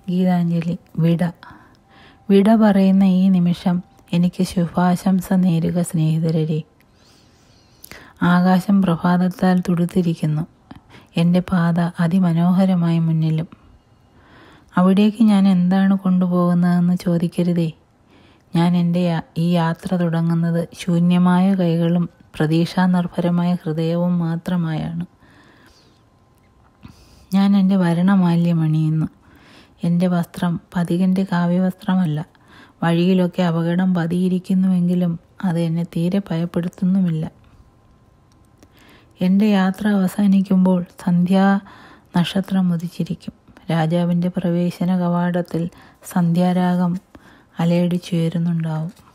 ഗീതാഞ്ജലി വിട വിട പറയുന്ന ഈ നിമിഷം എനിക്ക് ശുഭാശംസ നേരുക സ്നേഹിതരരെ ആകാശം പ്രഭാതത്താൽ തുടുത്തിരിക്കുന്നു എൻ്റെ പാത അതിമനോഹരമായി മുന്നിലും അവിടേക്ക് ഞാൻ എന്താണ് കൊണ്ടുപോകുന്നതെന്ന് ചോദിക്കരുതേ ഞാൻ എൻ്റെ യാ- ഈ യാത്ര തുടങ്ങുന്നത് ശൂന്യമായ കൈകളും പ്രതീക്ഷാനിർഭരമായ ഹൃദയവും മാത്രമായാണ് ഞാൻ എൻ്റെ ഭരണമാല്യം അണിയുന്നു എൻ്റെ വസ്ത്രം പതികൻ്റെ കാവ്യവസ്ത്രമല്ല വഴിയിലൊക്കെ അപകടം പതിയിരിക്കുന്നുവെങ്കിലും അത് എന്നെ തീരെ ഭയപ്പെടുത്തുന്നുമില്ല എൻ്റെ യാത്ര അവസാനിക്കുമ്പോൾ സന്ധ്യാ നക്ഷത്രം ഉദിച്ചിരിക്കും രാജാവിൻ്റെ പ്രവേശന കവാടത്തിൽ സന്ധ്യാരാഗം അലയടിച്ചുയരുന്നുണ്ടാവും